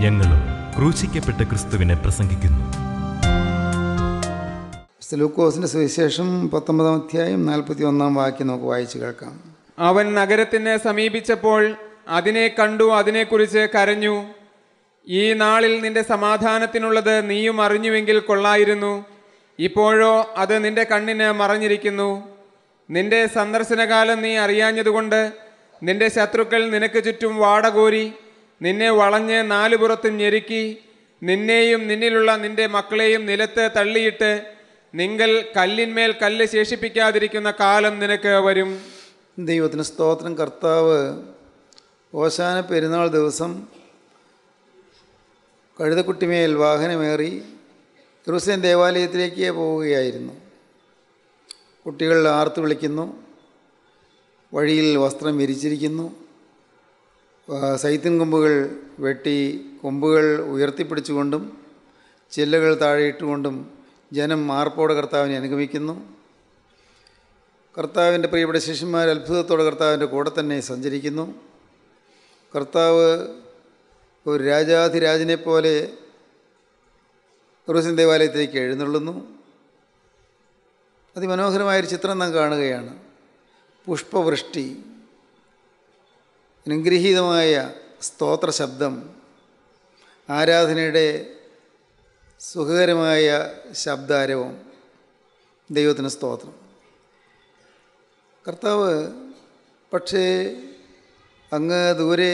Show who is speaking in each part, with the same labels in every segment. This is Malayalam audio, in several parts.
Speaker 1: ഞങ്ങളും ക്രൂശിക്കപ്പെട്ട ക്രിസ്തുവിനെ പ്രസംഗിക്കുന്നു
Speaker 2: ലൂക്കോസിൻ്റെ സുവിശേഷം പത്തൊമ്പതാം അധ്യായം നാൽപ്പത്തി ഒന്നാം വാക്യം നമുക്ക് വായിച്ചു കേൾക്കാം
Speaker 3: അവൻ നഗരത്തിനെ സമീപിച്ചപ്പോൾ അതിനെ കണ്ടു അതിനെക്കുറിച്ച് കരഞ്ഞു ഈ നാളിൽ നിന്റെ സമാധാനത്തിനുള്ളത് നീയും അറിഞ്ഞുവെങ്കിൽ കൊള്ളായിരുന്നു ഇപ്പോഴോ അത് നിന്റെ കണ്ണിന് മറഞ്ഞിരിക്കുന്നു നിന്റെ സന്ദർശനകാലം നീ അറിയാഞ്ഞതുകൊണ്ട് നിന്റെ ശത്രുക്കൾ നിനക്ക് ചുറ്റും വാടകോരി നിന്നെ വളഞ്ഞ് നാലുപുറത്തും ഞെരുക്കി നിന്നെയും നിന്നിലുള്ള നിന്റെ മക്കളെയും നിലത്ത് തള്ളിയിട്ട് നിങ്ങൾ കല്ലിന്മേൽ കല്ല് ശേഷിപ്പിക്കാതിരിക്കുന്ന കാലം നിനക്ക് വരും
Speaker 2: ദൈവത്തിന് സ്തോത്രം കർത്താവ് ഓശാന പെരുന്നാൾ ദിവസം കഴുതക്കുട്ടിമേൽ വാഹനമേറി ക്രിസ്ത്യൻ ദേവാലയത്തിലേക്ക് പോവുകയായിരുന്നു കുട്ടികൾ ആർത്തു വിളിക്കുന്നു വഴിയിൽ വസ്ത്രം വിരിച്ചിരിക്കുന്നു ആ, സൈത്തിൻ കൊമ്പുകൾ വെട്ടി കൊമ്പുകൾ ഉയർത്തിപ്പിടിച്ചുകൊണ്ടും ചില്ലകൾ താഴെയിട്ടുകൊണ്ടും ജനം മാർപ്പോടെ കർത്താവിനെ അനുഗമിക്കുന്നു കർത്താവിൻ്റെ പ്രിയപ്പെട്ട ശിഷ്യന്മാർ അത്ഭുതത്തോടെ കർത്താവിൻ്റെ കൂടെ തന്നെ സഞ്ചരിക്കുന്നു കർത്താവ് ഒരു രാജാധിരാജനെ പോലെ ക്രൂസിൻ ദേവാലയത്തിലേക്ക് എഴുന്നള്ളുന്നു അതിമനോഹരമായൊരു ചിത്രം നാം കാണുകയാണ് പുഷ്പവൃഷ്ടി അനുഗ്രഹീതമായ സ്തോത്ര ശബ്ദം ആരാധനയുടെ സുഖകരമായ ശബ്ദാരവം ദൈവത്തിന് സ്തോത്രം കർത്താവ് പക്ഷേ അങ്ങ് ദൂരെ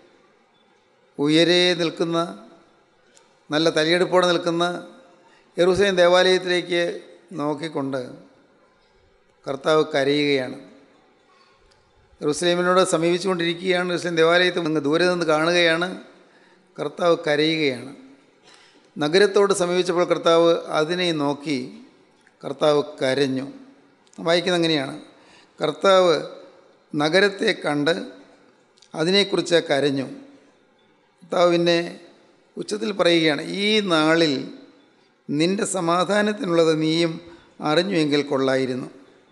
Speaker 2: ഉയരെ നിൽക്കുന്ന നല്ല തലയെടുപ്പോടെ നിൽക്കുന്ന യെറൂസലേം ദേവാലയത്തിലേക്ക് നോക്കിക്കൊണ്ട് കർത്താവ് കരയുകയാണ് യെറൂസലേമിനോട് സമീപിച്ചുകൊണ്ടിരിക്കുകയാണ് യെറൂസലേം ദേവാലയത്തിൽ അങ്ങ് ദൂരെ നിന്ന് കാണുകയാണ് കർത്താവ് കരയുകയാണ് നഗരത്തോട് സമീപിച്ചപ്പോൾ കർത്താവ് അതിനെ നോക്കി കർത്താവ് കരഞ്ഞു വായിക്കുന്നത് അങ്ങനെയാണ് കർത്താവ് നഗരത്തെ കണ്ട് അതിനെക്കുറിച്ച് കരഞ്ഞു കർത്താവ് പിന്നെ ഉച്ചത്തിൽ പറയുകയാണ് ഈ നാളിൽ നിന്റെ സമാധാനത്തിനുള്ളത് നീയും അറിഞ്ഞുവെങ്കിൽ കൊള്ളായിരുന്നു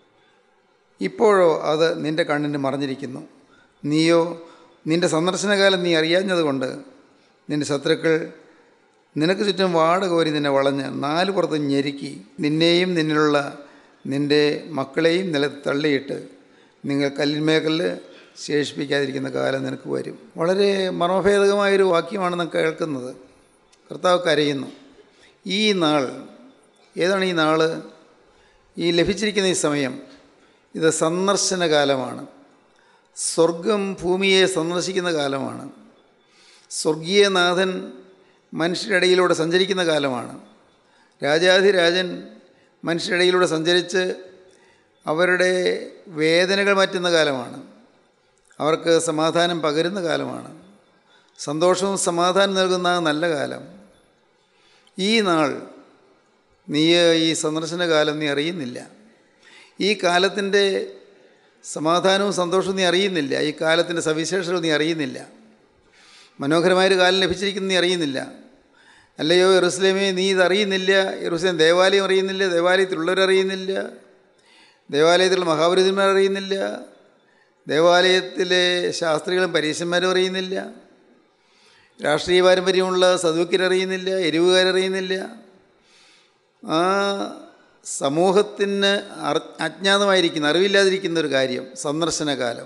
Speaker 2: ഇപ്പോഴോ അത് നിന്റെ കണ്ണിന് മറഞ്ഞിരിക്കുന്നു നീയോ നിന്റെ സന്ദർശനകാലം നീ അറിയാഞ്ഞതുകൊണ്ട് നിന്റെ ശത്രുക്കൾ നിനക്ക് ചുറ്റും വാട കോരി നിന്നെ വളഞ്ഞ് നാല് പുറത്ത് ഞെരുക്കി നിന്നെയും നിന്നിലുള്ള നിന്റെ മക്കളെയും നിലത്ത് തള്ളിയിട്ട് നിങ്ങൾ കല്ലിന്മേക്കല്ല് ശേഷിപ്പിക്കാതിരിക്കുന്ന കാലം നിനക്ക് വരും വളരെ മനോഭേദകമായൊരു വാക്യമാണ് നാം കേൾക്കുന്നത് കർത്താവ് കരയുന്നു ഈ നാൾ ഏതാണ് ഈ നാൾ ഈ ലഭിച്ചിരിക്കുന്ന ഈ സമയം ഇത് സന്ദർശന കാലമാണ് സ്വർഗം ഭൂമിയെ സന്ദർശിക്കുന്ന കാലമാണ് സ്വർഗീയനാഥൻ മനുഷ്യരുടെ ഇടയിലൂടെ സഞ്ചരിക്കുന്ന കാലമാണ് രാജാധിരാജൻ മനുഷ്യരുടെ ഇടയിലൂടെ സഞ്ചരിച്ച് അവരുടെ വേദനകൾ മാറ്റുന്ന കാലമാണ് അവർക്ക് സമാധാനം പകരുന്ന കാലമാണ് സന്തോഷവും സമാധാനം നൽകുന്ന നല്ല കാലം ഈ നാൾ നീ ഈ സന്ദർശന കാലം നീ അറിയുന്നില്ല ഈ കാലത്തിൻ്റെ സമാധാനവും സന്തോഷവും നീ അറിയുന്നില്ല ഈ കാലത്തിൻ്റെ സവിശേഷതകൾ നീ അറിയുന്നില്ല മനോഹരമായൊരു കാലം ലഭിച്ചിരിക്കുന്ന നീ അറിയുന്നില്ല അല്ലയോ യെറുസലേമേ നീ ഇത് അറിയുന്നില്ല യെറുസലേം ദേവാലയം അറിയുന്നില്ല ദേവാലയത്തിലുള്ളവരറിയുന്നില്ല ദേവാലയത്തിലുള്ള മഹാപുരുഷന്മാർ അറിയുന്നില്ല ദേവാലയത്തിലെ ശാസ്ത്രികളും പരീക്ഷന്മാരും അറിയുന്നില്ല രാഷ്ട്രീയ പാരമ്പര്യമുള്ള സദൂക്കിരറിയുന്നില്ല എരിവുകാരറിയുന്നില്ല ആ സമൂഹത്തിന് അർ അജ്ഞാതമായിരിക്കുന്ന അറിവില്ലാതിരിക്കുന്ന ഒരു കാര്യം സന്ദർശനകാലം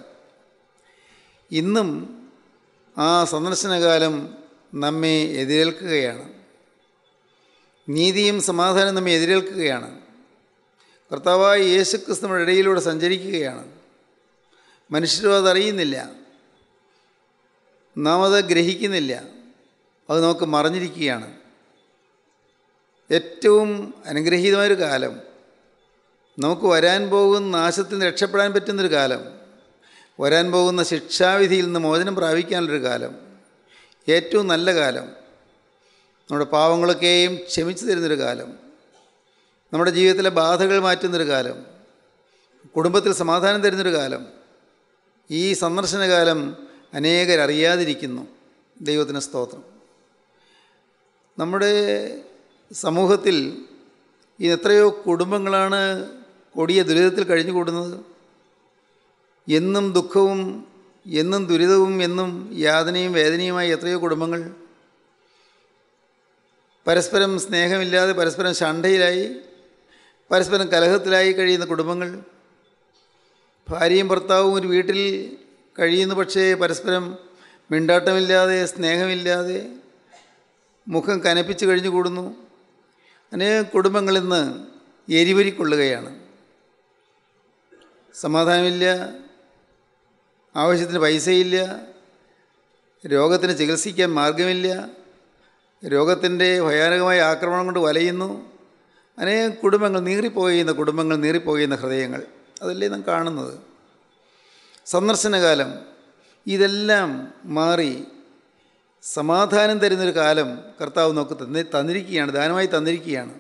Speaker 2: ഇന്നും ആ സന്ദർശനകാലം നമ്മെ എതിരേൽക്കുകയാണ് നീതിയും സമാധാനം നമ്മെ എതിരേൽക്കുകയാണ് കർത്താവായ യേശുക്രിസ്തു നമ്മുടെ ഇടയിലൂടെ സഞ്ചരിക്കുകയാണ് മനുഷ്യരും അതറിയുന്നില്ല നാം അത് ഗ്രഹിക്കുന്നില്ല അത് നമുക്ക് മറഞ്ഞിരിക്കുകയാണ് ഏറ്റവും അനുഗ്രഹീതമായൊരു കാലം നമുക്ക് വരാൻ പോകുന്ന നാശത്തിൽ നിന്ന് രക്ഷപ്പെടാൻ പറ്റുന്നൊരു കാലം വരാൻ പോകുന്ന ശിക്ഷാവിധിയിൽ നിന്ന് മോചനം പ്രാപിക്കാനുള്ളൊരു കാലം ഏറ്റവും നല്ല കാലം നമ്മുടെ പാവങ്ങളൊക്കെയും ക്ഷമിച്ചു തരുന്നൊരു കാലം നമ്മുടെ ജീവിതത്തിലെ ബാധകൾ മാറ്റുന്നൊരു കാലം കുടുംബത്തിൽ സമാധാനം തരുന്നൊരു കാലം ഈ സന്ദർശനകാലം അനേകരറിയാതിരിക്കുന്നു ദൈവത്തിന് സ്തോത്രം നമ്മുടെ സമൂഹത്തിൽ ഈ എത്രയോ കുടുംബങ്ങളാണ് കൊടിയ ദുരിതത്തിൽ കഴിഞ്ഞുകൂടുന്നത് എന്നും ദുഃഖവും എന്നും ദുരിതവും എന്നും യാതനയും വേദനയുമായി എത്രയോ കുടുംബങ്ങൾ പരസ്പരം സ്നേഹമില്ലാതെ പരസ്പരം ശണ്ഠയിലായി പരസ്പരം കലഹത്തിലായി കഴിയുന്ന കുടുംബങ്ങൾ ഭാര്യയും ഭർത്താവും ഒരു വീട്ടിൽ കഴിയുന്നു പക്ഷേ പരസ്പരം മിണ്ടാട്ടമില്ലാതെ സ്നേഹമില്ലാതെ മുഖം കനപ്പിച്ച് കഴിഞ്ഞു കൂടുന്നു അനേകം കുടുംബങ്ങൾ ഇന്ന് എരിവരിക്കൊള്ളുകയാണ് സമാധാനമില്ല ആവശ്യത്തിന് പൈസയില്ല രോഗത്തിന് ചികിത്സിക്കാൻ മാർഗമില്ല രോഗത്തിൻ്റെ ഭയാനകമായ ആക്രമണം കൊണ്ട് വലയുന്നു അനേകം കുടുംബങ്ങൾ നീറിപ്പോകുന്ന കുടുംബങ്ങൾ നീറിപ്പോകുന്ന ഹൃദയങ്ങൾ അതല്ലേ നാം കാണുന്നത് സന്ദർശനകാലം ഇതെല്ലാം മാറി സമാധാനം തരുന്നൊരു കാലം കർത്താവ് നോക്ക് തന്നി തന്നിരിക്കുകയാണ് ദാനമായി തന്നിരിക്കുകയാണ്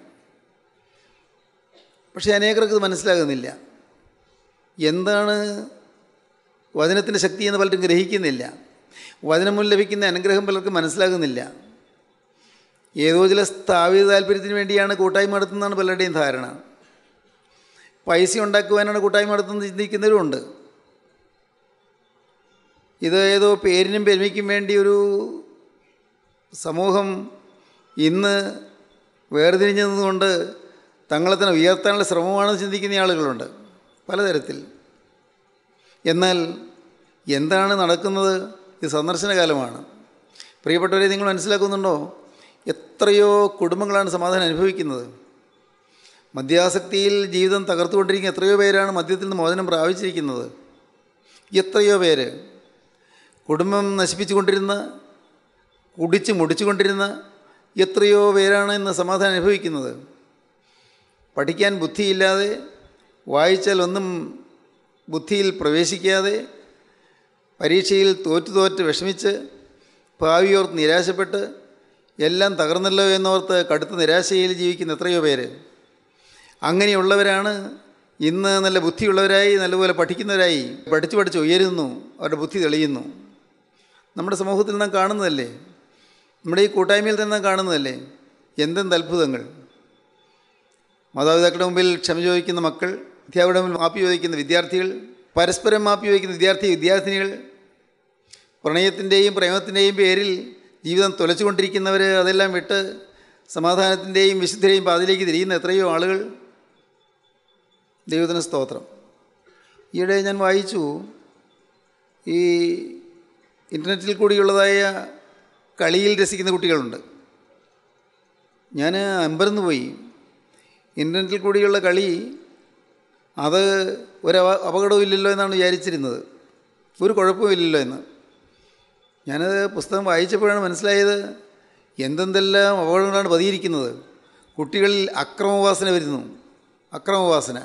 Speaker 2: പക്ഷേ അനേകർക്ക് ഇത് മനസ്സിലാകുന്നില്ല എന്താണ് വചനത്തിൻ്റെ ശക്തി എന്ന് പലരും ഗ്രഹിക്കുന്നില്ല വചനം മൂലം ലഭിക്കുന്ന അനുഗ്രഹം പലർക്കും മനസ്സിലാകുന്നില്ല ഏതോ ചില സ്ഥാപിത താല്പര്യത്തിന് വേണ്ടിയാണ് കൂട്ടായ്മ നടത്തുന്നതാണ് പലരുടെയും ധാരണ പൈസ ഉണ്ടാക്കുവാനാണ് കൂട്ടായ്മ നടത്തുന്നത് ചിന്തിക്കുന്നവരുമുണ്ട് ഇത് ഏതോ പേരിനും പെരുമയ്ക്കും വേണ്ടി ഒരു സമൂഹം ഇന്ന് വേർതിരിഞ്ഞു നിന്നുകൊണ്ട് തങ്ങളെ തന്നെ ഉയർത്താനുള്ള ശ്രമമാണെന്ന് ചിന്തിക്കുന്ന ആളുകളുണ്ട് പലതരത്തിൽ എന്നാൽ എന്താണ് നടക്കുന്നത് ഇത് സന്ദർശനകാലമാണ് പ്രിയപ്പെട്ടവരെ നിങ്ങൾ മനസ്സിലാക്കുന്നുണ്ടോ എത്രയോ കുടുംബങ്ങളാണ് സമാധാനം അനുഭവിക്കുന്നത് മദ്യാസക്തിയിൽ ജീവിതം തകർത്തുകൊണ്ടിരിക്കുന്ന എത്രയോ പേരാണ് മദ്യത്തിൽ നിന്ന് മോചനം പ്രാപിച്ചിരിക്കുന്നത് എത്രയോ പേര് കുടുംബം നശിപ്പിച്ചുകൊണ്ടിരുന്ന കുടിച്ച് മുടിച്ചുകൊണ്ടിരുന്ന എത്രയോ പേരാണ് ഇന്ന് സമാധാനം അനുഭവിക്കുന്നത് പഠിക്കാൻ ബുദ്ധിയില്ലാതെ വായിച്ചാൽ ഒന്നും ബുദ്ധിയിൽ പ്രവേശിക്കാതെ പരീക്ഷയിൽ തോറ്റു തോറ്റ് വിഷമിച്ച് ഭാവിയോർത്ത് നിരാശപ്പെട്ട് എല്ലാം തകർന്നല്ലോ എന്നോർത്ത് കടുത്ത നിരാശയിൽ ജീവിക്കുന്ന എത്രയോ പേര് അങ്ങനെയുള്ളവരാണ് ഇന്ന് നല്ല ബുദ്ധിയുള്ളവരായി നല്ലപോലെ പഠിക്കുന്നവരായി പഠിച്ച് പഠിച്ച് ഉയരുന്നു അവരുടെ ബുദ്ധി തെളിയുന്നു നമ്മുടെ സമൂഹത്തിൽ നാം കാണുന്നതല്ലേ നമ്മുടെ ഈ കൂട്ടായ്മയിൽ തന്നെ നാം കാണുന്നതല്ലേ എന്തെന്ത് അത്ഭുതങ്ങൾ മാതാപിതാക്കളുടെ മുമ്പിൽ ക്ഷമ ചോദിക്കുന്ന മക്കൾ അധ്യാപകരുടെ മുമ്പിൽ മാപ്പി ചോദിക്കുന്ന വിദ്യാർത്ഥികൾ പരസ്പരം മാപ്പി ചോദിക്കുന്ന വിദ്യാർത്ഥി വിദ്യാർത്ഥിനികൾ പ്രണയത്തിൻ്റെയും പ്രേമത്തിൻ്റെയും പേരിൽ ജീവിതം തുലച്ചുകൊണ്ടിരിക്കുന്നവർ അതെല്ലാം വിട്ട് സമാധാനത്തിൻ്റെയും വിശുദ്ധരെയും പാതിലേക്ക് തിരിയുന്ന എത്രയോ ആളുകൾ ദൈവത്തിന് സ്തോത്രം ഈയിടെ ഞാൻ വായിച്ചു ഈ ഇൻ്റർനെറ്റിൽ കൂടിയുള്ളതായ കളിയിൽ രസിക്കുന്ന കുട്ടികളുണ്ട് ഞാൻ അമ്പരന്ന് പോയി ഇൻ്റർനെറ്റിൽ കൂടിയുള്ള കളി അത് ഒരു അപ- അപകടവും ഇല്ലല്ലോ എന്നാണ് വിചാരിച്ചിരുന്നത് ഒരു കുഴപ്പമില്ലല്ലോ എന്ന് ഞാനത് പുസ്തകം വായിച്ചപ്പോഴാണ് മനസ്സിലായത് എന്തെന്തെല്ലാം അപകടങ്ങളാണ് പതിയിരിക്കുന്നത് കുട്ടികളിൽ അക്രമവാസന വരുന്നു അക്രമവാസന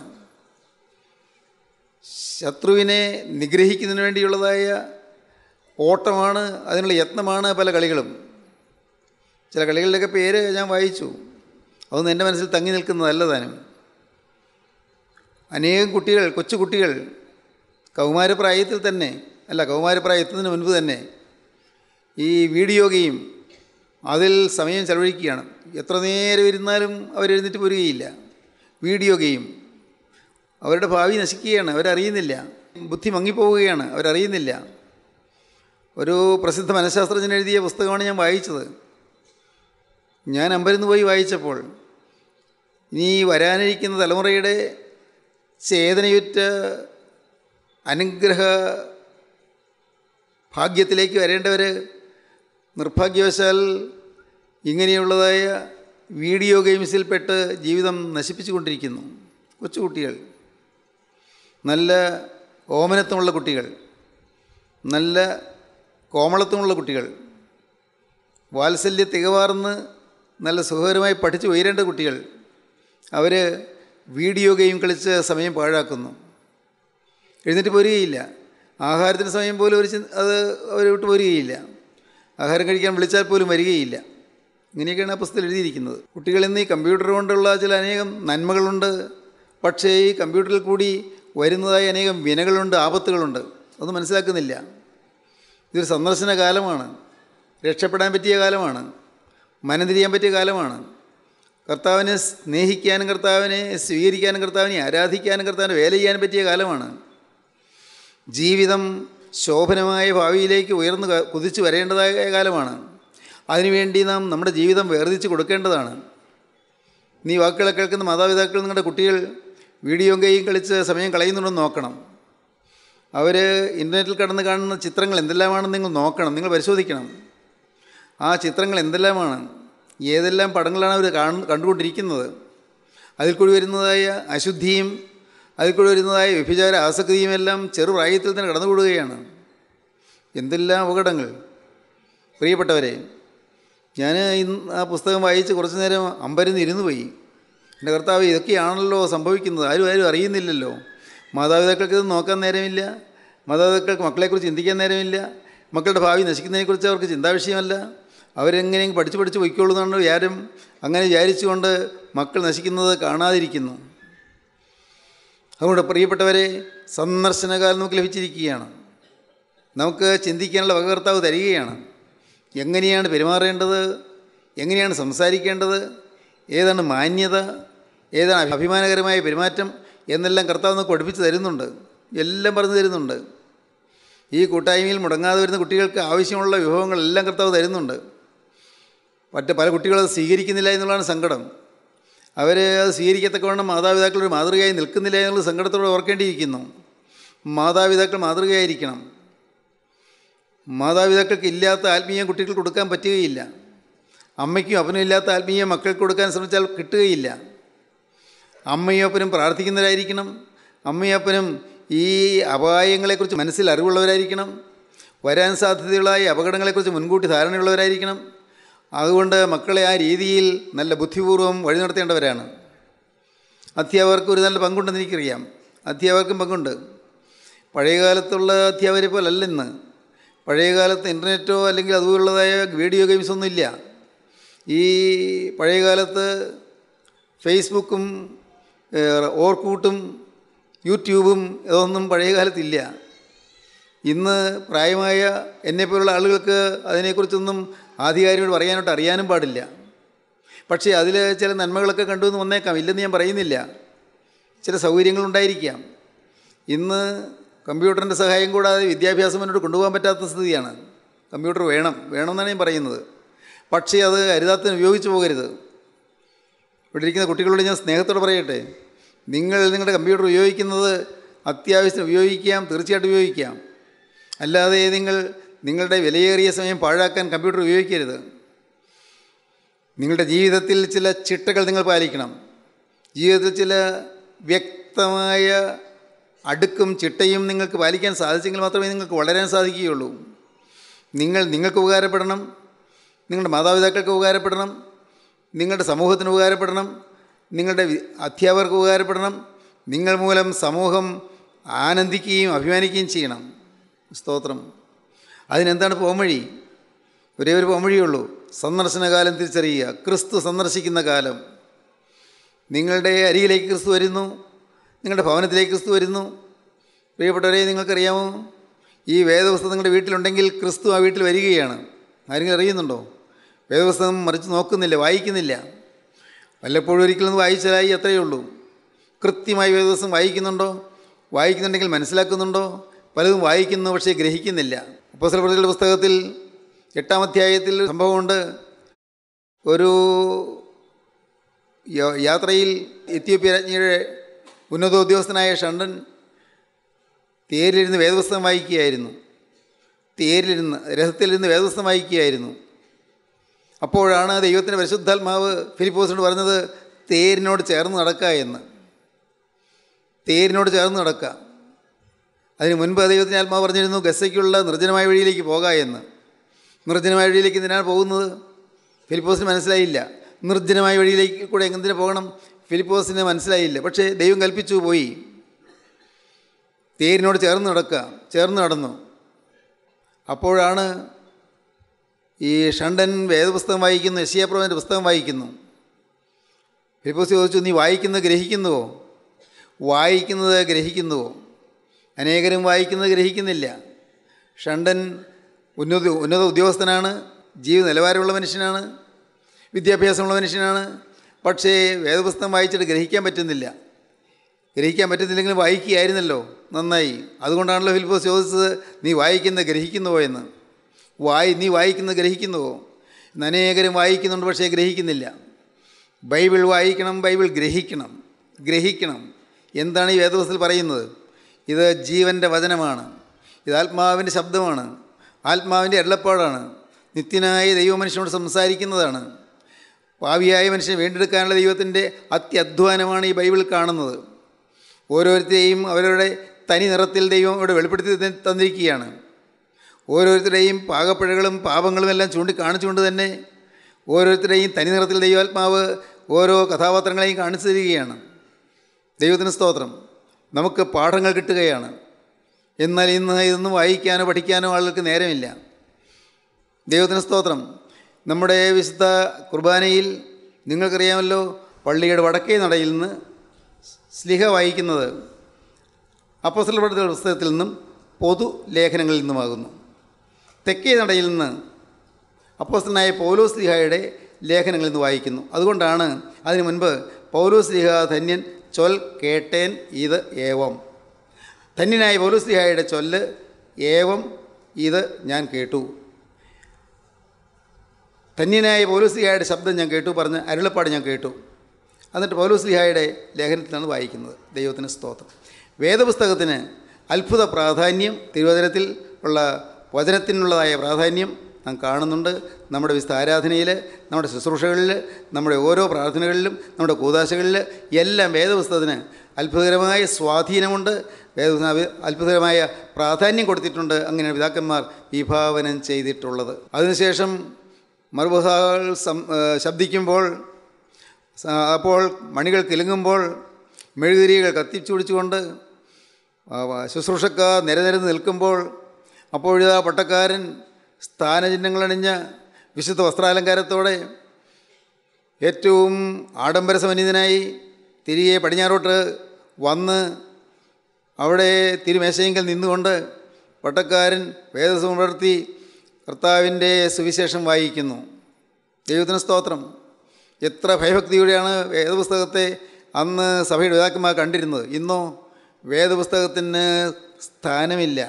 Speaker 2: ശത്രുവിനെ നിഗ്രഹിക്കുന്നതിന് വേണ്ടിയുള്ളതായ ഓട്ടമാണ് അതിനുള്ള യത്നമാണ് പല കളികളും ചില കളികളുടെയൊക്കെ പേര് ഞാൻ വായിച്ചു അതൊന്നും എൻ്റെ മനസ്സിൽ തങ്ങി നിൽക്കുന്നതല്ല താനും അനേകം കുട്ടികൾ കൊച്ചു കുട്ടികൾ കൗമാരപ്രായത്തിൽ തന്നെ അല്ല കൗമാരപ്രായത്തിന് മുൻപ് തന്നെ ഈ വീഡിയോ ഗെയിം അതിൽ സമയം ചെലവഴിക്കുകയാണ് എത്ര നേരം ഇരുന്നാലും അവരെഴുന്നേറ്റ് പോരുകയില്ല വീഡിയോ ഗെയിം അവരുടെ ഭാവി നശിക്കുകയാണ് അവരറിയുന്നില്ല ബുദ്ധി മങ്ങിപ്പോവുകയാണ് അവരറിയുന്നില്ല ഒരു പ്രസിദ്ധ മനഃശാസ്ത്രജ്ഞൻ എഴുതിയ പുസ്തകമാണ് ഞാൻ വായിച്ചത് ഞാൻ അമ്പരന്ന് പോയി വായിച്ചപ്പോൾ ഇനി വരാനിരിക്കുന്ന തലമുറയുടെ ചേതനയുറ്റ അനുഗ്രഹ ഭാഗ്യത്തിലേക്ക് വരേണ്ടവർ നിർഭാഗ്യവശാൽ ഇങ്ങനെയുള്ളതായ വീഡിയോ ഗെയിംസിൽപ്പെട്ട് ജീവിതം നശിപ്പിച്ചു കൊണ്ടിരിക്കുന്നു കൊച്ചുകുട്ടികൾ നല്ല ഓമനത്വമുള്ള കുട്ടികൾ നല്ല കോമളത്വമുള്ള കുട്ടികൾ വാത്സല്യ തികവാർന്ന് നല്ല സുഖകരമായി പഠിച്ച് ഉയരേണ്ട കുട്ടികൾ അവർ വീഡിയോ ഗെയിം കളിച്ച് സമയം പാഴാക്കുന്നു എഴുന്നേറ്റ് പോരുകയില്ല ആഹാരത്തിന് സമയം പോലും ഒരു ചിന്ത അത് അവർ വിട്ട് പോരുകയില്ല ആഹാരം കഴിക്കാൻ വിളിച്ചാൽ പോലും വരികയില്ല ഇങ്ങനെയൊക്കെയാണ് ആ പുസ്തകത്തിൽ എഴുതിയിരിക്കുന്നത് കുട്ടികൾ ഇന്ന് ഈ കമ്പ്യൂട്ടർ കൊണ്ടുള്ള ചില അനേകം നന്മകളുണ്ട് പക്ഷേ ഈ കമ്പ്യൂട്ടറിൽ കൂടി വരുന്നതായ അനേകം വിനകളുണ്ട് ആപത്തുകളുണ്ട് അതൊന്നും മനസ്സിലാക്കുന്നില്ല ഇതൊരു സന്ദർശന കാലമാണ് രക്ഷപ്പെടാൻ പറ്റിയ കാലമാണ് മനം തിരിയാൻ പറ്റിയ കാലമാണ് കർത്താവിനെ സ്നേഹിക്കാനും കർത്താവിനെ സ്വീകരിക്കാനും കർത്താവിനെ ആരാധിക്കാനും കർത്താവിനെ വേല ചെയ്യാനും പറ്റിയ കാലമാണ് ജീവിതം ശോഭനമായ ഭാവിയിലേക്ക് ഉയർന്നു ക- കുതിച്ചു വരേണ്ടതായ കാലമാണ് അതിനുവേണ്ടി നാം നമ്മുടെ ജീവിതം വേർതിച്ച് കൊടുക്കേണ്ടതാണ് നീ വാക്കുകളെ കേൾക്കുന്ന മാതാപിതാക്കൾ നിങ്ങളുടെ കുട്ടികൾ വീഡിയോ ഗെയിം കളിച്ച് സമയം കളയുന്നുണ്ടെന്ന് നോക്കണം അവർ ഇൻ്റർനെറ്റിൽ കടന്ന് കാണുന്ന ചിത്രങ്ങൾ എന്തെല്ലാമാണെന്ന് നിങ്ങൾ നോക്കണം നിങ്ങൾ പരിശോധിക്കണം ആ ചിത്രങ്ങൾ എന്തെല്ലാമാണ് ഏതെല്ലാം പടങ്ങളാണ് അവർ കാണു കണ്ടുകൊണ്ടിരിക്കുന്നത് അതിൽ കൂടി വരുന്നതായ അശുദ്ധിയും അതിൽ കൂടി വരുന്നതായ വ്യഭിചാര ആസക്തിയും എല്ലാം ചെറുപ്രായത്തിൽ തന്നെ കടന്നുകൂടുകയാണ് എന്തെല്ലാം അപകടങ്ങൾ പ്രിയപ്പെട്ടവരെ ഞാൻ ഇന്ന് ആ പുസ്തകം വായിച്ച് കുറച്ച് നേരം അമ്പരന്ന് ഇരുന്നു പോയി എൻ്റെ കർത്താവ് ഇതൊക്കെയാണല്ലോ സംഭവിക്കുന്നത് ആരും ആരും അറിയുന്നില്ലല്ലോ മാതാപിതാക്കൾക്ക് ഇത് നോക്കാൻ നേരമില്ല മാതാപിതാക്കൾക്ക് മക്കളെക്കുറിച്ച് ചിന്തിക്കാൻ നേരമില്ല മക്കളുടെ ഭാവി നശിക്കുന്നതിനെക്കുറിച്ച് അവർക്ക് ചിന്താവിഷയമല്ല അവരെങ്ങനെയും പഠിച്ച് പഠിച്ച് പൊയ്ക്കോളൂ എന്നാണ് വിചാരം അങ്ങനെ വിചാരിച്ചുകൊണ്ട് മക്കൾ നശിക്കുന്നത് കാണാതിരിക്കുന്നു അതുകൊണ്ട് പ്രിയപ്പെട്ടവരെ സന്ദർശനകാലം നമുക്ക് ലഭിച്ചിരിക്കുകയാണ് നമുക്ക് ചിന്തിക്കാനുള്ള വകകർത്താവ് തരികയാണ് എങ്ങനെയാണ് പെരുമാറേണ്ടത് എങ്ങനെയാണ് സംസാരിക്കേണ്ടത് ഏതാണ് മാന്യത ഏതാണ് അഭിമാനകരമായ പെരുമാറ്റം എന്നെല്ലാം കർത്താവ് നമുക്ക് പഠിപ്പിച്ച് തരുന്നുണ്ട് എല്ലാം പറഞ്ഞു തരുന്നുണ്ട് ഈ കൂട്ടായ്മയിൽ മുടങ്ങാതെ വരുന്ന കുട്ടികൾക്ക് ആവശ്യമുള്ള വിഭവങ്ങളെല്ലാം കർത്താവ് തരുന്നുണ്ട് മറ്റ് പല കുട്ടികളും അത് സ്വീകരിക്കുന്നില്ല എന്നുള്ളതാണ് സങ്കടം അവർ അത് സ്വീകരിക്കത്തക്കവണ്ണം മാതാപിതാക്കൾ ഒരു മാതൃകയായി നിൽക്കുന്നില്ല എന്നുള്ള സങ്കടത്തോടെ ഓർക്കേണ്ടിയിരിക്കുന്നു മാതാപിതാക്കൾ മാതൃകയായിരിക്കണം മാതാപിതാക്കൾക്ക് ഇല്ലാത്ത ആത്മീയം കുട്ടികൾക്ക് കൊടുക്കാൻ പറ്റുകയില്ല അമ്മയ്ക്കും അപ്പനും ഇല്ലാത്ത ആത്മീയം മക്കൾക്ക് കൊടുക്കാൻ ശ്രമിച്ചാൽ കിട്ടുകയില്ല അമ്മയും അപ്പനും പ്രാർത്ഥിക്കുന്നവരായിരിക്കണം അമ്മയും അപ്പനും ഈ അപായങ്ങളെക്കുറിച്ച് മനസ്സിൽ അറിവുള്ളവരായിരിക്കണം വരാൻ സാധ്യതയുള്ളതായ അപകടങ്ങളെക്കുറിച്ച് മുൻകൂട്ടി ധാരണയുള്ളവരായിരിക്കണം അതുകൊണ്ട് മക്കളെ ആ രീതിയിൽ നല്ല ബുദ്ധിപൂർവ്വം വഴി നടത്തേണ്ടവരാണ് അധ്യാപകർക്ക് ഒരു നല്ല പങ്കുണ്ടെന്ന് എനിക്കറിയാം അധ്യാപകർക്കും പങ്കുണ്ട് പഴയകാലത്തുള്ള അധ്യാപകരെ പോലല്ല ഇന്ന് പഴയകാലത്ത് ഇൻ്റർനെറ്റോ അല്ലെങ്കിൽ അതുപോലുള്ളതായ വീഡിയോ ഗെയിംസ് ഒന്നും ഇല്ല ഈ പഴയകാലത്ത് ഫേസ്ബുക്കും ഏഹ്, ഓർക്കൂട്ടും യൂട്യൂബും ഇതൊന്നും പഴയകാലത്തില്ല ഇന്ന് പ്രായമായ എന്നെപ്പോലുള്ള ആളുകൾക്ക് അതിനെക്കുറിച്ചൊന്നും ആധികാരിയോട് പറയാനോട്ട് അറിയാനും പാടില്ല പക്ഷേ അതിൽ ചില നന്മകളൊക്കെ കണ്ടു എന്ന് വന്നേക്കാം ഇല്ലെന്ന് ഞാൻ പറയുന്നില്ല ചില സൗകര്യങ്ങളുണ്ടായിരിക്കാം ഇന്ന് കമ്പ്യൂട്ടറിൻ്റെ സഹായം കൂടാതെ വിദ്യാഭ്യാസം മുന്നോട്ട് കൊണ്ടുപോകാൻ പറ്റാത്ത സ്ഥിതിയാണ് കമ്പ്യൂട്ടർ വേണം വേണമെന്നാണ് ഞാൻ പറയുന്നത് പക്ഷേ അത് അരുതാത്തിന് ഉപയോഗിച്ച് പോകരുത് ഇവിടെ ഇരിക്കുന്ന കുട്ടികളോട് ഞാൻ സ്നേഹത്തോടെ പറയട്ടെ നിങ്ങൾ നിങ്ങളുടെ കമ്പ്യൂട്ടർ ഉപയോഗിക്കുന്നത് അത്യാവശ്യം ഉപയോഗിക്കാം തീർച്ചയായിട്ടും ഉപയോഗിക്കാം അല്ലാതെ നിങ്ങൾ നിങ്ങളുടെ വിലയേറിയ സമയം പാഴാക്കാൻ കമ്പ്യൂട്ടർ ഉപയോഗിക്കരുത് നിങ്ങളുടെ ജീവിതത്തിൽ ചില ചിട്ടകൾ നിങ്ങൾ പാലിക്കണം ജീവിതത്തിൽ ചില വ്യക്തമായ അടുക്കും ചിട്ടയും നിങ്ങൾക്ക് പാലിക്കാൻ സാധിച്ചെങ്കിൽ മാത്രമേ നിങ്ങൾക്ക് വളരാൻ സാധിക്കുകയുള്ളൂ നിങ്ങൾ നിങ്ങൾക്ക് ഉപകാരപ്പെടണം നിങ്ങളുടെ മാതാപിതാക്കൾക്ക് ഉപകാരപ്പെടണം നിങ്ങളുടെ സമൂഹത്തിന് ഉപകാരപ്പെടണം നിങ്ങളുടെ വി- അധ്യാപകർക്ക് ഉപകാരപ്പെടണം നിങ്ങൾ മൂലം സമൂഹം ആനന്ദിക്കുകയും അഭിമാനിക്കുകയും ചെയ്യണം സ്തോത്രം അതിനെന്താണ് പോംവഴി ഒരേ ഒരു പോംവഴിയുള്ളൂ സന്ദർശനകാലം തിരിച്ചറിയുക ക്രിസ്തു സന്ദർശിക്കുന്ന കാലം നിങ്ങളുടെ അരികിലേക്ക് ക്രിസ്തു വരുന്നു നിങ്ങളുടെ ഭവനത്തിലേക്ക് ക്രിസ്തു വരുന്നു പ്രിയപ്പെട്ടവരെ നിങ്ങൾക്കറിയാമോ ഈ വേദപുസ്തകം നിങ്ങളുടെ വീട്ടിലുണ്ടെങ്കിൽ ക്രിസ്തു ആ വീട്ടിൽ വരികയാണ് ആരെങ്കിലും അറിയുന്നുണ്ടോ വേദപുസ്തകം മറിച്ച് നോക്കുന്നില്ല വായിക്കുന്നില്ല വല്ലപ്പോഴും ഒരിക്കലൊന്ന് വായിച്ചാലായി അത്രയേ ഉള്ളൂ കൃത്യമായി വേദപുസ്തകം വായിക്കുന്നുണ്ടോ വായിക്കുന്നുണ്ടെങ്കിൽ മനസ്സിലാക്കുന്നുണ്ടോ പലതും വായിക്കുന്നു പക്ഷേ ഗ്രഹിക്കുന്നില്ല അപ്പോസ്തല പ്രവൃത്തികളുടെ പുസ്തകത്തിൽ എട്ടാം അധ്യായത്തിൽ ഒരു സംഭവമുണ്ട് ഒരു യ- യാത്രയിൽ എത്യോപ്യ രാജ്ഞിയുടെ ഉന്നതോദ്യോഗസ്ഥനായ ഷണ്ടൻ തേരിലിരുന്ന് വേദപുസ്തകം വായിക്കുകയായിരുന്നു തേരിലിരുന്ന് രഥത്തിലിരുന്ന് വേദപുസ്തകം വായിക്കുകയായിരുന്നു അപ്പോഴാണ് ദൈവത്തിൻ്റെ പരിശുദ്ധാത്മാവ് ഫിലിപ്പോസിനോട് പറഞ്ഞത് തേരിനോട് ചേർന്ന് നടക്കുക എന്ന് തേരിനോട് ചേർന്ന് നടക്കുക അതിന് മുൻപ് ദൈവത്തിൻ്റെ ആത്മാവ് പറഞ്ഞിരുന്നു ഗസയ്ക്കുള്ള നിർജ്ജനമായ വഴിയിലേക്ക് പോക എന്ന് നിർജ്ജനമായ വഴിയിലേക്ക് എന്തിനാണ് പോകുന്നത് ഫിലിപ്പോസിന് മനസ്സിലായില്ല നിർജ്ജനമായ വഴിയിലേക്ക് കൂടെ എന്തിനു പോകണം ഫിലിപ്പോസിന് മനസ്സിലായില്ല പക്ഷേ ദൈവം കൽപ്പിച്ചു പോയി തേരിനോട് ചേർന്ന് നടക്കുക ചേർന്ന് നടന്നു അപ്പോഴാണ് ഈ ഷണ്ടൻ വേദപുസ്തകം വായിക്കുന്നു യശിയാപ്രഭുവിൻ്റെ പുസ്തകം വായിക്കുന്നു ഫിലിപ്പോസ് ചോദിച്ചു നീ വായിക്കുന്നത് ഗ്രഹിക്കുന്നുവോ വായിക്കുന്നത് ഗ്രഹിക്കുന്നുവോ അനേകരും വായിക്കുന്നത് ഗ്രഹിക്കുന്നില്ല ഷണ്ടൻ ഉന്നത ഉന്നത ഉദ്യോഗസ്ഥനാണ് ജീവിത നിലവാരമുള്ള മനുഷ്യനാണ് വിദ്യാഭ്യാസമുള്ള മനുഷ്യനാണ് പക്ഷേ വേദപുസ്തകം വായിച്ചിട്ട് ഗ്രഹിക്കാൻ പറ്റുന്നില്ല ഗ്രഹിക്കാൻ പറ്റുന്നില്ലെങ്കിലും വായിക്കുകയായിരുന്നല്ലോ നന്നായി അതുകൊണ്ടാണല്ലോ ഫിലിപ്പോസ് ചോദിച്ചത് നീ വായിക്കുന്നത് ഗ്രഹിക്കുന്നുവോ എന്ന് വായി നീ വായിക്കുന്നത് ഗ്രഹിക്കുന്നുവോ ഇന്ന് അനേകരും വായിക്കുന്നുണ്ട് പക്ഷേ ഗ്രഹിക്കുന്നില്ല ബൈബിൾ വായിക്കണം ബൈബിൾ ഗ്രഹിക്കണം ഗ്രഹിക്കണം എന്താണ് ഈ വേദപുസ്തകത്തിൽ പറയുന്നത് ഇത് ജീവൻ്റെ വചനമാണ് ഇത് ആത്മാവിൻ്റെ ശബ്ദമാണ് ആത്മാവിൻ്റെ എള്ളപ്പാടാണ് നിത്യനായ ദൈവമനുഷ്യനോട് സംസാരിക്കുന്നതാണ് ഭാവിയായ മനുഷ്യനെ വീണ്ടെടുക്കാനുള്ള ദൈവത്തിൻ്റെ അത്യധ്വാനമാണ് ഈ ബൈബിൾ കാണുന്നത് ഓരോരുത്തരെയും അവരുടെ തനി നിറത്തിൽ ദൈവം ഇവിടെ വെളിപ്പെടുത്തി ത- തന്നിരിക്കുകയാണ് ഓരോരുത്തരുടെയും പാകപ്പിഴകളും പാപങ്ങളും എല്ലാം ചൂണ്ടിക്കാണിച്ചുകൊണ്ട് തന്നെ ഓരോരുത്തരുടെയും തനി നിറത്തിൽ ദൈവാത്മാവ് ഓരോ കഥാപാത്രങ്ങളെയും കാണിച്ചു തരികയാണ് ദൈവത്തിന് സ്തോത്രം നമുക്ക് പാഠങ്ങൾ കിട്ടുകയാണ് എന്നാൽ ഇന്ന് ഇതൊന്നും വായിക്കാനോ പഠിക്കാനോ ആളുകൾക്ക് നേരമില്ല ദൈവത്തിന് സ്തോത്രം നമ്മുടെ വിശുദ്ധ കുർബാനയിൽ നിങ്ങൾക്കറിയാമല്ലോ പള്ളിയുടെ വടക്കേ നടയിൽ നിന്ന് സ്ലിഹ വായിക്കുന്നത് അപ്പോസ്തലപ്പെടുത്ത പുസ്തകത്തിൽ നിന്നും പൊതു ലേഖനങ്ങളിൽ നിന്നുമാകുന്നു തെക്കേ നടയിൽ നിന്ന് അപ്പോസ്തലനായ പൗലോസ് ലിഹായുടെ ലേഖനങ്ങളിൽ നിന്ന് വായിക്കുന്നു അതുകൊണ്ടാണ് അതിനു മുൻപ് പൗലോസ് ലിഹ ധന്യൻ ചൊൽ കേട്ടേൻ ഇത് ഏവം ധന്യനായ പൗലോസ് ലിഹായുടെ ചൊല്ല് ഏവം ഇത് ഞാൻ കേട്ടു ധന്യനായ പൗലോസ്ലിഹായുടെ ശബ്ദം ഞാൻ കേട്ടു പറഞ്ഞ് അരുളപ്പാട് ഞാൻ കേട്ടു എന്നിട്ട് പൗലോസ്ലിഹായുടെ ലേഖനത്തിലാണ് വായിക്കുന്നത് ദൈവത്തിന് സ്തോത്രം വേദപുസ്തകത്തിന് അത്ഭുത പ്രാധാന്യം തിരുവചനത്തിൽ ഉള്ള വചനത്തിനുള്ളതായ പ്രാധാന്യം നാം കാണുന്നുണ്ട് നമ്മുടെ വിശുദ്ധ ആരാധനയിൽ നമ്മുടെ ശുശ്രൂഷകളിൽ നമ്മുടെ ഓരോ പ്രാർത്ഥനകളിലും നമ്മുടെ കൂതാശകളിൽ എല്ലാം വേദപുസ്തകത്തിന് അത്ഭുതകരമായ സ്വാധീനമുണ്ട് വേദപുസ്തകം അത്ഭുതകരമായ പ്രാധാന്യം കൊടുത്തിട്ടുണ്ട് അങ്ങനെയാണ് പിതാക്കന്മാർ വിഭാവനം ചെയ്തിട്ടുള്ളത് അതിനുശേഷം മറുപുകൾ സം ഏഹ് ശബ്ദിക്കുമ്പോൾ സ- അപ്പോൾ മണികൾ കിലുങ്ങുമ്പോൾ മെഴുകുതിരികൾ കത്തിച്ചുപിടിച്ചുകൊണ്ട് ആ, വ- ശുശ്രൂഷക്കാർ നിരനിരന്ന് നിൽക്കുമ്പോൾ അപ്പോഴിതാ പട്ടക്കാരൻ സ്ഥാനചിഹ്നങ്ങളണിഞ്ഞ വിശുദ്ധ വസ്ത്രാലങ്കാരത്തോടെ ഏറ്റവും ആഡംബരസമന്വിതനായി തിരികെ പടിഞ്ഞാറോട്ട് വന്ന് അവിടെ തിരുമേശയെങ്കിൽ നിന്നുകൊണ്ട് പട്ടക്കാരൻ വേദസുമർത്തി കർത്താവിൻ്റെ സുവിശേഷം വായിക്കുന്നു ദൈവത്തിന് സ്തോത്രം എത്ര ഭയഭക്തിയോടെയാണ് വേദപുസ്തകത്തെ അന്ന് സഭയുടെ പിതാക്കന്മാർ കണ്ടിരുന്നത് ഇന്നോ വേദപുസ്തകത്തിന് സ്ഥാനമില്ല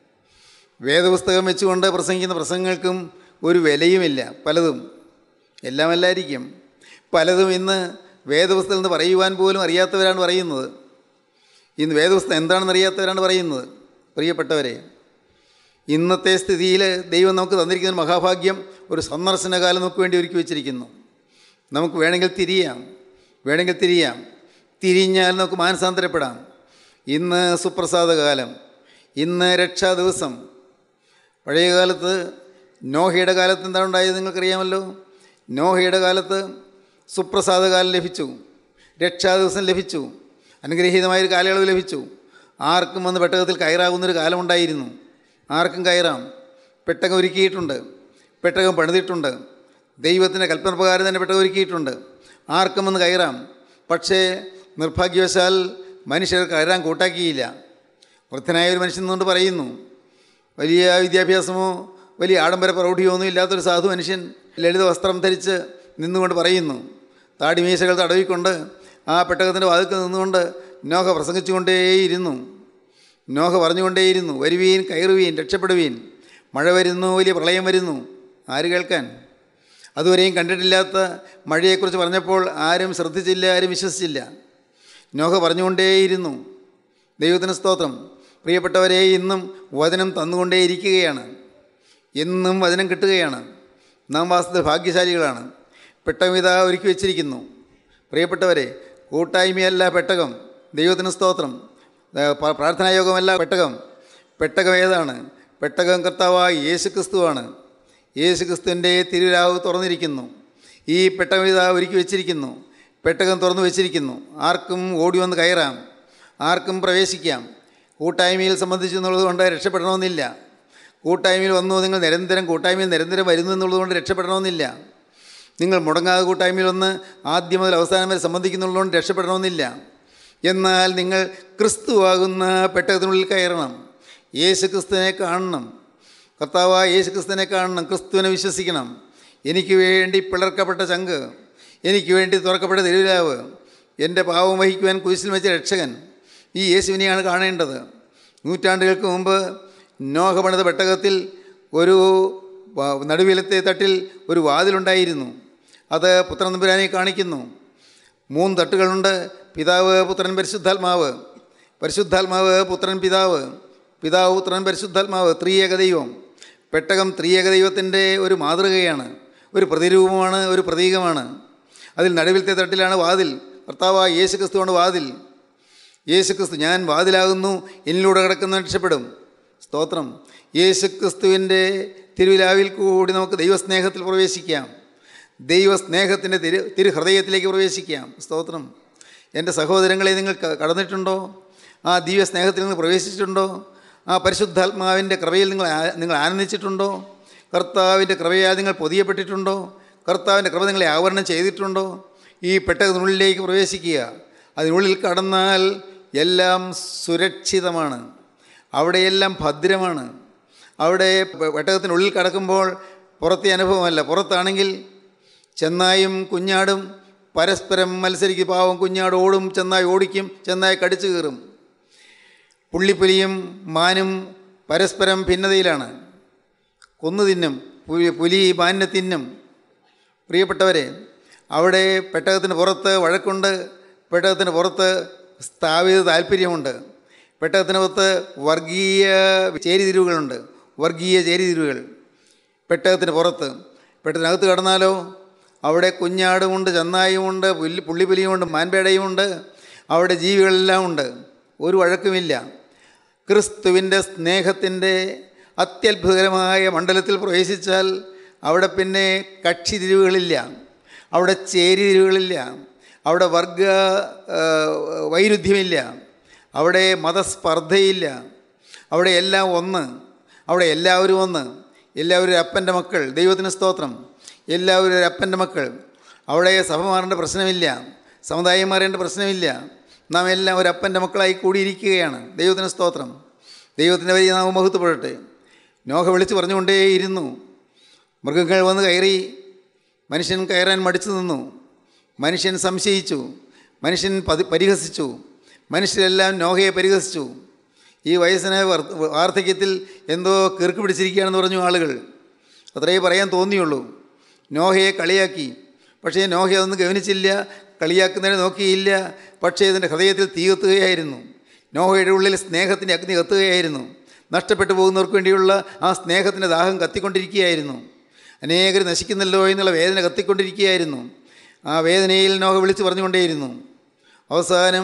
Speaker 2: വേദപുസ്തകം വെച്ചുകൊണ്ട് പ്രസംഗിക്കുന്ന പ്രസംഗങ്ങൾക്കും ഒരു വിലയുമില്ല പലതും എല്ലാം അല്ലായിരിക്കും പലതും ഇന്ന് വേദപുസ്തകം എന്ന് പറയുവാൻ പോലും അറിയാത്തവരാണ് പറയുന്നത് ഇന്ന് വേദപുസ്തകം എന്താണെന്ന് അറിയാത്തവരാണ് പറയുന്നത് പ്രിയപ്പെട്ടവരെ ഇന്നത്തെ സ്ഥിതിയിൽ ദൈവം നമുക്ക് തന്നിരിക്കുന്ന ഒരു മഹാഭാഗ്യം ഒരു സന്ദർശനകാലം നമുക്ക് വേണ്ടി ഒരുക്കി വെച്ചിരിക്കുന്നു നമുക്ക് വേണമെങ്കിൽ തിരിയാം വേണമെങ്കിൽ തിരിയാം തിരിഞ്ഞാൽ നമുക്ക് മാനസാന്തരപ്പെടാം ഇന്ന് സുപ്രസാദ കാലം ഇന്ന് രക്ഷാ ദിവസം പഴയ കാലത്ത് നോഹയുടെ കാലത്ത് എന്താണ് ഉണ്ടായത് നിങ്ങൾക്കറിയാമല്ലോ നോഹയുടെ കാലത്ത് സുപ്രസാദ കാലം ലഭിച്ചു രക്ഷാ ദിവസം ലഭിച്ചു അനുഗ്രഹീതമായൊരു കാലയളവ് ലഭിച്ചു ആർക്കും വന്ന് പെട്ടകത്തിൽ കയറാവുന്നൊരു കാലമുണ്ടായിരുന്നു ആർക്കും കയറാം പെട്ടകം ഒരുക്കിയിട്ടുണ്ട് പെട്ടകം പണിതിട്ടുണ്ട് ദൈവത്തിൻ്റെ കൽപ്പനപ്രകാരം തന്നെ പെട്ടകം ഒരുക്കിയിട്ടുണ്ട് ആർക്കും വന്ന് കയറാം പക്ഷേ നിർഭാഗ്യവശാൽ മനുഷ്യർ കയറാൻ കൂട്ടാക്കിയില്ല വൃദ്ധനായ ഒരു മനുഷ്യൻ നിന്നുകൊണ്ട് പറയുന്നു വലിയ വിദ്യാഭ്യാസമോ വലിയ ആഡംബര പ്രൗഢിയോ ഒന്നും ഇല്ലാത്തൊരു സാധു മനുഷ്യൻ ലളിത വസ്ത്രം ധരിച്ച് നിന്നുകൊണ്ട് പറയുന്നു താടിമീശകൾ തടവിക്കൊണ്ട് ആ പെട്ടകത്തിൻ്റെ വാതിൽക്കൽ നിന്നുകൊണ്ട് നോഹ പ്രസംഗിച്ചുകൊണ്ടേയിരുന്നു നോഹ പറഞ്ഞുകൊണ്ടേയിരുന്നു വരുവീൻ കയറുവീൻ രക്ഷപ്പെടുവീൻ മഴ വരുന്നു വലിയ പ്രളയം വരുന്നു ആര് കേൾക്കാൻ അതുവരെയും കണ്ടിട്ടില്ലാത്ത മഴയെക്കുറിച്ച് പറഞ്ഞപ്പോൾ ആരും ശ്രദ്ധിച്ചില്ല ആരും വിശ്വസിച്ചില്ല നോഹ പറഞ്ഞുകൊണ്ടേയിരുന്നു ദൈവത്തിന് സ്തോത്രം പ്രിയപ്പെട്ടവരെ ഇന്നും വചനം തന്നുകൊണ്ടേയിരിക്കുകയാണ് എന്നും വചനം കിട്ടുകയാണ് നാം വാസ്തവ ഭാഗ്യശാലികളാണ് പെട്ടകം ഇതാ ഒരുക്കി വെച്ചിരിക്കുന്നു പ്രിയപ്പെട്ടവരെ കൂട്ടായ്മയല്ല പെട്ടകം ദൈവത്തിന് സ്തോത്രം ഏ, പ- പ്രാർത്ഥനായോഗമല്ല പെട്ടകം പെട്ടകം ഏതാണ് പെട്ടകം കർത്താവായ യേശു ക്രിസ്തുവാണ് യേശു ക്രിസ്തുവിൻ്റെ തിരുരാവ് തുറന്നിരിക്കുന്നു ഈ പെട്ടകം ഇതാ ഒരുക്കി വെച്ചിരിക്കുന്നു പെട്ടകം തുറന്നു വെച്ചിരിക്കുന്നു ആർക്കും ഓടി വന്ന് കയറാം ആർക്കും പ്രവേശിക്കാം കൂട്ടായ്മയിൽ സംബന്ധിച്ചു എന്നുള്ളത് കൊണ്ട് രക്ഷപ്പെടണമെന്നില്ല കൂട്ടായ്മയിൽ വന്നു നിങ്ങൾ നിരന്തരം കൂട്ടായ്മയിൽ നിരന്തരം വരുന്നു എന്നുള്ളത് കൊണ്ട് രക്ഷപ്പെടണമെന്നില്ല നിങ്ങൾ മുടങ്ങാതെ കൂട്ടായ്മയിൽ വന്ന് ആദ്യം മുതൽ അവസാനം വരെ സംബന്ധിക്കുന്നുള്ളതുകൊണ്ട് രക്ഷപ്പെടണമെന്നില്ല എന്നാൽ നിങ്ങൾ ക്രിസ്തുവാകുന്ന പെട്ടകത്തിനുള്ളിൽ കയറണം യേശു ക്രിസ്തുവിനെ കാണണം കർത്താവായ യേശു ക്രിസ്തുവിനെ കാണണം ക്രിസ്തുവിനെ വിശ്വസിക്കണം എനിക്ക് വേണ്ടി പിളർക്കപ്പെട്ട ചങ്ക് എനിക്ക് വേണ്ടി തുറക്കപ്പെട്ട തിരുവിലാവ് എൻ്റെ പാവം വഹിക്കുവാൻ കുരിശിൽ വെച്ച രക്ഷകൻ ഈ യേശുവിനെയാണ് കാണേണ്ടത് നൂറ്റാണ്ടുകൾക്ക് മുമ്പ് നോഹ പണിത പെട്ടകത്തിൽ ഒരു വ- നടുവിലത്തെ തട്ടിൽ ഒരു വാതിലുണ്ടായിരുന്നു അത് പുത്രൻ തമ്പുരാനെ കാണിക്കുന്നു മൂന്ന് തട്ടുകളുണ്ട് പിതാവ് പുത്രൻ പരിശുദ്ധാത്മാവ് പരിശുദ്ധാത്മാവ് പുത്രൻ പിതാവ് പിതാവ് പുത്രൻ പരിശുദ്ധാത്മാവ് ത്രിയേക ദൈവം പെട്ടകം ത്രിയേക ദൈവത്തിൻ്റെ ഒരു മാതൃകയാണ് ഒരു പ്രതിരൂപമാണ് ഒരു പ്രതീകമാണ് അതിൽ നടുവിലത്തെ തട്ടിലാണ് വാതിൽ കർത്താവായ യേശു ക്രിസ്തുവാണ് വാതിൽ യേശു ക്രിസ്തു ഞാൻ വാതിലാകുന്നു എന്നിലൂടെ കിടക്കുന്ന രക്ഷപ്പെടും സ്തോത്രം യേശു ക്രിസ്തുവിൻ്റെ തിരുവിലാവിൽ കൂടി നമുക്ക് ദൈവസ്നേഹത്തിൽ പ്രവേശിക്കാം ദൈവസ്നേഹത്തിൻ്റെ തിരു തിരുഹൃദയത്തിലേക്ക് പ്രവേശിക്കാം സ്തോത്രം എൻ്റെ സഹോദരങ്ങളെ നിങ്ങൾ ക- കടന്നിട്ടുണ്ടോ ആ ദിവ്യ സ്നേഹത്തിൽ നിങ്ങൾ പ്രവേശിച്ചിട്ടുണ്ടോ ആ പരിശുദ്ധാത്മാവിൻ്റെ കൃപയിൽ നിങ്ങൾ ആ- നിങ്ങൾ ആനന്ദിച്ചിട്ടുണ്ടോ കർത്താവിൻ്റെ കൃപയാൽ നിങ്ങൾ പൊതിയപ്പെട്ടിട്ടുണ്ടോ കർത്താവിൻ്റെ കൃപ നിങ്ങളെ ആവരണം ചെയ്തിട്ടുണ്ടോ ഈ പെട്ടകത്തിനുള്ളിലേക്ക് പ്രവേശിക്കുക അതിനുള്ളിൽ കടന്നാൽ എല്ലാം സുരക്ഷിതമാണ് അവിടെയെല്ലാം ഭദ്രമാണ് അവിടെ പെ- പെട്ടകത്തിനുള്ളിൽ കടക്കുമ്പോൾ പുറത്തെ അനുഭവമല്ല പുറത്താണെങ്കിൽ ചെന്നായും കുഞ്ഞാടും പരസ്പരം മത്സരിക്കും പാവം കുഞ്ഞാട് ഓടും ചെന്നായി ഓടിക്കും ചെന്നായി കടിച്ചു കീറും പുള്ളിപ്പുലിയും മാനും പരസ്പരം ഭിന്നതയിലാണ് കൊന്നു തിന്നും പുലി പുലി മാനിനെ തിന്നും പ്രിയപ്പെട്ടവരെ അവിടെ പെട്ടകത്തിന് പുറത്ത് വഴക്കുണ്ട് പെട്ടകത്തിന് പുറത്ത് സ്ഥാപിത താല്പര്യമുണ്ട് പെട്ടകത്തിന് പുറത്ത് വർഗീയ ചേരിതിരിവുകളുണ്ട് വർഗീയ ചേരിതിരിവുകൾ പെട്ടകത്തിന് പുറത്ത് പെട്ടകത്തിനകത്ത് കടന്നാലോ അവിടെ കുഞ്ഞാടുമുണ്ട് ചെന്നായുമുണ്ട് പുല്ലി പുള്ളിപ്പുലിയുമുണ്ട് മാൻപേടയുമുണ്ട് അവിടെ ജീവികളെല്ലാം ഉണ്ട് ഒരു വഴക്കുമില്ല ക്രിസ്തുവിൻ്റെ സ്നേഹത്തിൻ്റെ അത്യത്ഭുതകരമായ മണ്ഡലത്തിൽ പ്രവേശിച്ചാൽ അവിടെ പിന്നെ കക്ഷി തിരിവുകളില്ല അവിടെ ചേരി തിരിവുകളില്ല അവിടെ വർഗ ആ, വൈരുദ്ധ്യമില്ല അവിടെ മതസ്പർദ്ധയില്ല അവിടെ എല്ലാം ഒന്ന് അവിടെ എല്ലാവരും ഒന്ന് എല്ലാവരും ഒരു അപ്പൻ്റെ മക്കൾ ദൈവത്തിന് സ്തോത്രം എല്ലാവരും ഒരു അപ്പൻ്റെ മക്കൾ അവിടെ സഭ മാറേണ്ട പ്രശ്നമില്ല സമുദായം മാറേണ്ട പ്രശ്നമില്ല നാം എല്ലാം ഒരു അപ്പൻ്റെ മക്കളായി കൂടിയിരിക്കുകയാണ് ദൈവത്തിന് സ്തോത്രം ദൈവത്തിൻ്റെ വലിയ നാമം മഹത്വപ്പെടട്ടെ നോഹ വിളിച്ച് പറഞ്ഞുകൊണ്ടേയിരുന്നു മൃഗങ്ങൾ വന്ന് കയറി മനുഷ്യൻ കയറാൻ മടിച്ചു നിന്നു മനുഷ്യൻ സംശയിച്ചു മനുഷ്യൻ പതി പരിഹസിച്ചു മനുഷ്യരെല്ലാം നോഹയെ പരിഹസിച്ചു ഈ വയസ്സിന് വർ- വാർദ്ധക്യത്തിൽ എന്തോ കീർക്ക് പിടിച്ചിരിക്കുകയാണെന്ന് പറഞ്ഞു ആളുകൾ അത്രേ പറയാൻ തോന്നിയുള്ളൂ നോഹയെ കളിയാക്കി പക്ഷേ നോഹ അതൊന്നും ഗവനിച്ചില്ല കളിയാക്കുന്നതിനെ നോക്കിയില്ല പക്ഷേ ഇതിൻ്റെ ഹൃദയത്തിൽ തീ കത്തുകയായിരുന്നു നോഹയുടെ ഉള്ളിൽ സ്നേഹത്തിൻ്റെ അഗ്നി കത്തുകയായിരുന്നു നഷ്ടപ്പെട്ടു പോകുന്നവർക്ക് വേണ്ടിയുള്ള ആ സ്നേഹത്തിൻ്റെ ദാഹം കത്തിക്കൊണ്ടിരിക്കുകയായിരുന്നു അനേകർ നശിക്കുന്നല്ലോ എന്നുള്ള വേദന കത്തിക്കൊണ്ടിരിക്കുകയായിരുന്നു ആ വേദനയിൽ നോഹ വിളിച്ചു പറഞ്ഞുകൊണ്ടേയിരുന്നു അവസാനം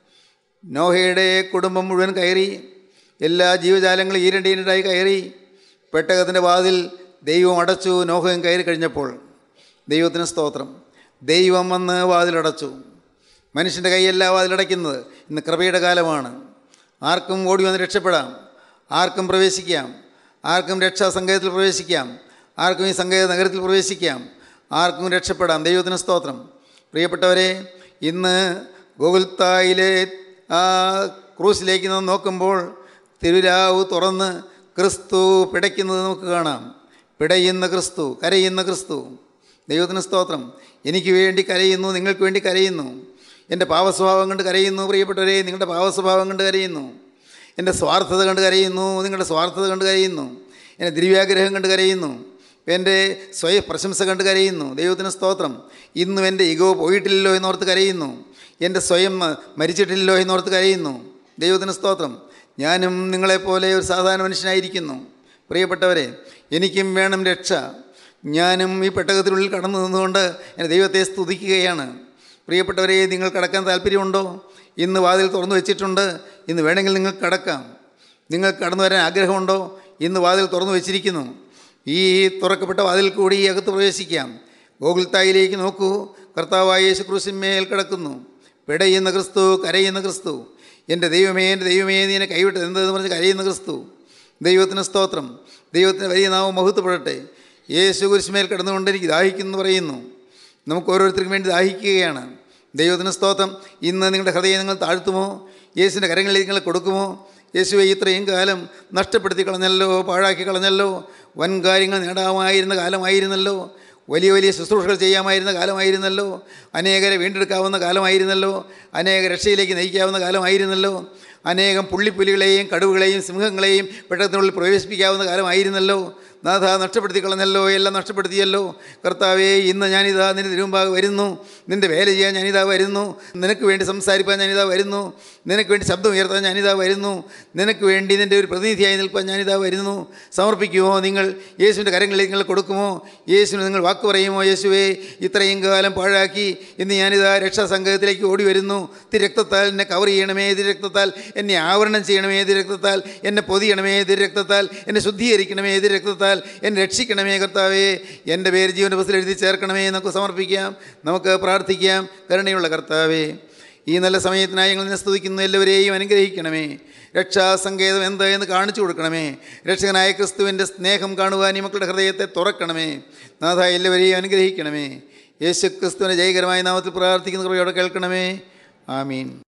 Speaker 2: നോഹയുടെ കുടുംബം മുഴുവൻ കയറി എല്ലാ ജീവജാലങ്ങളും ഈരണ്ടീരണ്ടായി കയറി പെട്ടകത്തിൻ്റെ വാതിൽ ദൈവം അടച്ചു നോഹയും കയറി കഴിഞ്ഞപ്പോൾ ദൈവത്തിന് സ്തോത്രം ദൈവം വന്ന് വാതിലടച്ചു മനുഷ്യൻ്റെ കൈയല്ല വാതിലടയ്ക്കുന്നത് ഇന്ന് കൃപയുടെ കാലമാണ് ആർക്കും ഓടി വന്ന് രക്ഷപ്പെടാം ആർക്കും പ്രവേശിക്കാം ആർക്കും രക്ഷാസങ്കേതത്തിൽ പ്രവേശിക്കാം ആർക്കും ഈ സങ്കേത നഗരത്തിൽ പ്രവേശിക്കാം ആർക്കും രക്ഷപ്പെടാം ദൈവത്തിന് സ്തോത്രം പ്രിയപ്പെട്ടവരെ ഇന്ന് ഗോകുൽത്തായിലെ ആ ക്രൂസിലേക്ക് നാം നോക്കുമ്പോൾ തിരുരാവ് തുറന്ന് ക്രിസ്തു പിടയ്ക്കുന്നത് നമുക്ക് കാണാം പിടയുന്ന ക്രിസ്തു കരയുന്ന ക്രിസ്തു ദൈവത്തിന് സ്തോത്രം എനിക്ക് വേണ്ടി കരയുന്നു നിങ്ങൾക്ക് വേണ്ടി കരയുന്നു എൻ്റെ പാവസ്വഭാവം കണ്ട് കരയുന്നു പ്രിയപ്പെട്ടവരെ നിങ്ങളുടെ പാവസ്വഭാവം കണ്ട് കരയുന്നു എൻ്റെ സ്വാർത്ഥത കണ്ട് കരയുന്നു നിങ്ങളുടെ സ്വാർത്ഥത കണ്ട് കരയുന്നു എൻ്റെ ദിവ്യാഗ്രഹം കണ്ട് കരയുന്നു എൻ്റെ സ്വയ പ്രശംസ കണ്ട് കരയുന്നു ദൈവത്തിന് സ്തോത്രം ഇന്നും എൻ്റെ ഇഗോ പോയിട്ടില്ലല്ലോ എന്നോർത്ത് കരയുന്നു എൻ്റെ സ്വയം മ- മരിച്ചിട്ടില്ലല്ലോ എന്നോർത്ത് കരയുന്നു ദൈവത്തിന് സ്തോത്രം ഞാനും നിങ്ങളെപ്പോലെ ഒരു സാധാരണ മനുഷ്യനായിരിക്കുന്നു പ്രിയപ്പെട്ടവരെ എനിക്കും വേണം രക്ഷ ഞാനും ഈ പെട്ടകത്തിനുള്ളിൽ കടന്നു നിന്നുകൊണ്ട് എൻ്റെ ദൈവത്തെ സ്തുതിക്കുകയാണ് പ്രിയപ്പെട്ടവരെ നിങ്ങൾ കടക്കാൻ താല്പര്യമുണ്ടോ ഇന്ന് വാതിൽ തുറന്നു വെച്ചിട്ടുണ്ട് ഇന്ന് വേണമെങ്കിൽ നിങ്ങൾക്ക് കടക്കാം നിങ്ങൾക്ക് കടന്നു വരാൻ ആഗ്രഹമുണ്ടോ ഇന്ന് വാതിൽ തുറന്നു വെച്ചിരിക്കുന്നു ഈ തുറക്കപ്പെട്ട വാതിൽ കൂടി ഈ അകത്ത് പ്രവേശിക്കാം ഗോകുൽത്തായിലേക്ക് നോക്കൂ കർത്താവായ യേശു ക്രിസ്തുമേൽ കിടക്കുന്നു പിടയുന്ന ക്രിസ്തു കരയുന്ന ക്രിസ്തു എൻ്റെ ദൈവമേ എൻ്റെ ദൈവമേ നീ എന്നെ കൈവിട്ടത് എന്തെന്ന് പറഞ്ഞ് കരയുന്ന ക്രിസ്തു ദൈവത്തിന് സ്തോത്രം ദൈവത്തിന് വലിയ നാമം മഹത്വപ്പെടട്ടെ യേശു കുരിശുമേൽ കിടന്നുകൊണ്ട് എനിക്ക് ദാഹിക്കുന്നു എന്ന് പറയുന്നു നമുക്ക് ഓരോരുത്തർക്കും വേണ്ടി ദാഹിക്കുകയാണ് ദൈവത്തിന് സ്തോത്രം ഇന്ന് നിങ്ങളുടെ ഹൃദയം നിങ്ങൾ താഴ്ത്തുമോ യേശുവിൻ്റെ കരങ്ങളിൽ നിങ്ങൾ കൊടുക്കുമോ യേശുവെ ഇത്രയും കാലം നഷ്ടപ്പെടുത്തി കളഞ്ഞല്ലോ പാഴാക്കി കളഞ്ഞല്ലോ വൻ കാര്യങ്ങൾ നേടാമായിരുന്ന കാലമായിരുന്നല്ലോ വലിയ വലിയ ശുശ്രൂഷകൾ ചെയ്യാമായിരുന്ന കാലമായിരുന്നല്ലോ അനേകരെ വീണ്ടെടുക്കാവുന്ന കാലമായിരുന്നല്ലോ അനേക രക്ഷയിലേക്ക് നയിക്കാവുന്ന കാലമായിരുന്നല്ലോ അനേകം പുള്ളിപ്പുലികളെയും കടുവുകളെയും സിംഹങ്ങളെയും പെട്ടത്തിനുള്ളിൽ പ്രവേശിപ്പിക്കാവുന്ന കാലമായിരുന്നല്ലോ നാഥ നഷ്ടപ്പെടുത്തി കളഞ്ഞല്ലോ എല്ലാം നഷ്ടപ്പെടുത്തിയല്ലോ കർത്താവേ ഇന്ന് ഞാനിതാ നിന്റെ തിരുമുമ്പാകെ വരുന്നു നിന്റെ വേല ചെയ്യാൻ ഞാനിതാ വരുന്നു നിനക്ക് വേണ്ടി സംസാരിപ്പാൻ ഞാനിതാ വരുന്നു നിനക്ക് വേണ്ടി ശബ്ദം ഉയർത്താൻ ഞാനിതാ വരുന്നു നിനക്ക് വേണ്ടി നിൻ്റെ ഒരു പ്രതിനിധിയായി നിൽപ്പാൻ ഞാനിതാ വരുന്നു സമർപ്പിക്കുമോ നിങ്ങൾ യേശുവിൻ്റെ കരങ്ങളിലേക്ക് നിങ്ങൾ കൊടുക്കുമോ യേശുവിന് നിങ്ങൾ വാക്ക് പറയുമോ യേശുവേ ഇത്രയും കാലം പാഴാക്കി ഇന്ന് ഞാനിതാ രക്ഷാസംഘത്തിലേക്ക് ഓടി വരുന്നു തിരക്തത്താൽ എന്നെ കവർ ചെയ്യണമേ തിരക്തത്താൽ എന്നെ ആവരണം ചെയ്യണമേ തിരക്തത്താൽ എന്നെ പൊതിയണമേ തിരക്തത്താൽ എന്നെ ശുദ്ധീകരിക്കണമേ തിരക്തത്താൽ എന്നെ രക്ഷിക്കണമേ കർത്താവേ എൻ്റെ പേര് ജീവൻ്റെ ബസ്സിൽ എഴുതി ചേർക്കണമേ എന്നൊക്കെ സമർപ്പിക്കാം നമുക്ക് പ്രാർത്ഥിക്കാം കരുണയുള്ള കർത്താവേ ഈ നല്ല സമയത്തിനായി ഞങ്ങൾ നിന്നെ സ്തുതിക്കുന്നു എല്ലാവരെയും അനുഗ്രഹിക്കണമേ രക്ഷാസങ്കേതം എന്ത് എന്ന് കാണിച്ചു കൊടുക്കണമേ രക്ഷകനായ ക്രിസ്തുവിൻ്റെ സ്നേഹം കാണുവാൻ ഈ മക്കളുടെ ഹൃദയത്തെ തുറക്കണമേ നാഥ എല്ലാവരെയും അനുഗ്രഹിക്കണമേ യേശു ക്രിസ്തുവിൻ്റെ ജയകരമായ നാമത്തിൽ പ്രാർത്ഥിക്കുന്ന കൃപയോടെ കേൾക്കണമേ ആമീൻ